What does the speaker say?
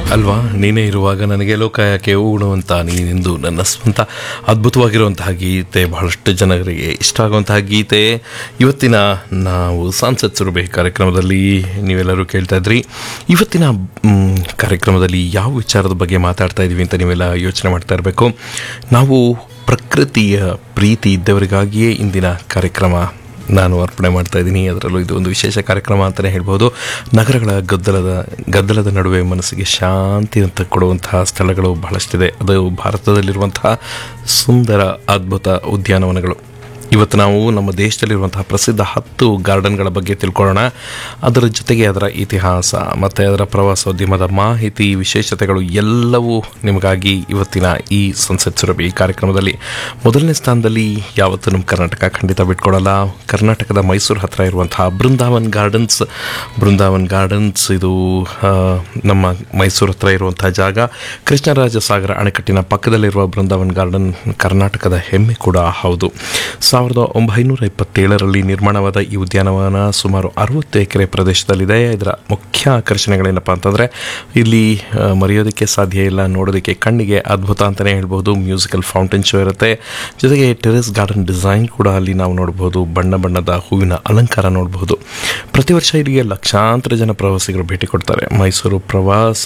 ಅಲ್ವಾ ನೀನೇ ಇರುವಾಗ ನನಗೆ ಲೋಕ ಯಾಕೆ ಉಗುಣುವಂತ ನೀನೆಂದು ನನ್ನ ಸ್ವಂತ ಅದ್ಭುತವಾಗಿರುವಂತಹ ಗೀತೆ ಬಹಳಷ್ಟು ಜನರಿಗೆ ಇಷ್ಟ ಆಗುವಂತಹ ಗೀತೆ ಇವತ್ತಿನ ನಾವು ಸಾಂಸತ್ ಸುರಭಿ ಕಾರ್ಯಕ್ರಮದಲ್ಲಿ ನೀವೆಲ್ಲರೂ ಕೇಳ್ತಾ ಇದ್ರಿ ಇವತ್ತಿನ ಮ್, ಕಾರ್ಯಕ್ರಮದಲ್ಲಿ ಯಾವ ವಿಚಾರದ ಬಗ್ಗೆ ಮಾತಾಡ್ತಾ ಇದ್ದೀವಿ ಅಂತ ನೀವೆಲ್ಲ ಯೋಚನೆ ಮಾಡ್ತಾ ಇರಬೇಕು ನಾವು ಪ್ರಕೃತಿಯ ಪ್ರೀತಿ ಇದ್ದವರಿಗಾಗಿಯೇ ಇಂದಿನ ಕಾರ್ಯಕ್ರಮ ನಾನು ಅರ್ಪಣೆ ಮಾಡ್ತಾ ಇದ್ದೀನಿ ಅದರಲ್ಲೂ ಇದು ಒಂದು ವಿಶೇಷ ಕಾರ್ಯಕ್ರಮ ಅಂತಲೇ ಹೇಳ್ಬೋದು ನಗರಗಳ ಗದ್ದಲದ ಗದ್ದಲದ ನಡುವೆ ಮನಸ್ಸಿಗೆ ಶಾಂತಿ ಅಂತ ಕೊಡುವಂತಹ ಸ್ಥಳಗಳು ಬಹಳಷ್ಟಿದೆ ಅದು ಭಾರತದಲ್ಲಿರುವಂತಹ ಸುಂದರ ಅದ್ಭುತ ಉದ್ಯಾನವನಗಳು ಇವತ್ತು ನಾವು ನಮ್ಮ ದೇಶದಲ್ಲಿರುವಂತಹ ಪ್ರಸಿದ್ಧ ಹತ್ತು ಗಾರ್ಡನ್ಗಳ ಬಗ್ಗೆ ತಿಳ್ಕೊಳ್ಳೋಣ ಅದರ ಜೊತೆಗೆ ಅದರ ಇತಿಹಾಸ ಮತ್ತು ಅದರ ಪ್ರವಾಸೋದ್ಯಮದ ಮಾಹಿತಿ ವಿಶೇಷತೆಗಳು ಎಲ್ಲವೂ ನಿಮಗಾಗಿ ಇವತ್ತಿನ ಈ ಸಂಸತ್ ಸುರಭಿ ಈ ಕಾರ್ಯಕ್ರಮದಲ್ಲಿ ಮೊದಲನೇ ಸ್ಥಾನದಲ್ಲಿ ಯಾವತ್ತೂ ನಮ್ಮ ಕರ್ನಾಟಕ ಖಂಡಿತ ಬಿಟ್ಕೊಡಲ್ಲ ಕರ್ನಾಟಕದ ಮೈಸೂರು ಹತ್ತಿರ ಇರುವಂತಹ ಬೃಂದಾವನ್ ಗಾರ್ಡನ್ಸ್ ಬೃಂದಾವನ್ ಗಾರ್ಡನ್ಸ್ ಇದು ಆ, ನಮ್ಮ ಮೈಸೂರು ಹತ್ರ ಇರುವಂತಹ ಜಾಗ ಕೃಷ್ಣರಾಜ ಸಾಗರ ಅಣೆಕಟ್ಟಿನ ಪಕ್ಕದಲ್ಲಿರುವ ಬೃಂದಾವನ್ ಗಾರ್ಡನ್ ಕರ್ನಾಟಕದ ಹೆಮ್ಮೆ ಕೂಡ ಹೌದು ಸಾವಿರದ ಒಂಬೈನೂರ ಇಪ್ಪತ್ತೇಳರಲ್ಲಿ ನಿರ್ಮಾಣವಾದ ಈ ಉದ್ಯಾನವನ ಸುಮಾರು ಅರವತ್ತು ಎಕರೆ ಪ್ರದೇಶದಲ್ಲಿದೆ ಇದರ ಮುಖ್ಯ ಆಕರ್ಷಣೆಗಳೇನಪ್ಪ ಅಂತಂದರೆ ಇಲ್ಲಿ ಆ, ಮರೆಯೋದಕ್ಕೆ ಸಾಧ್ಯ ಇಲ್ಲ ನೋಡೋದಕ್ಕೆ ಕಣ್ಣಿಗೆ ಅದ್ಭುತ ಅಂತಲೇ ಹೇಳ್ಬೋದು ಮ್ಯೂಸಿಕಲ್ ಫೌಂಟೇನ್ ಶೋ ಇರುತ್ತೆ ಜೊತೆಗೆ ಟೆರೆಸ್ ಗಾರ್ಡನ್ ಡಿಸೈನ್ ಕೂಡ ಅಲ್ಲಿ ನಾವು ನೋಡ್ಬೋದು ಬಣ್ಣ ಬಣ್ಣದ ಹೂವಿನ ಅಲಂಕಾರ ನೋಡಬಹುದು ಪ್ರತಿ ವರ್ಷ ಇಲ್ಲಿಗೆ ಲಕ್ಷಾಂತರ ಜನ ಪ್ರವಾಸಿಗರು ಭೇಟಿ ಕೊಡ್ತಾರೆ ಮೈಸೂರು ಪ್ರವಾಸ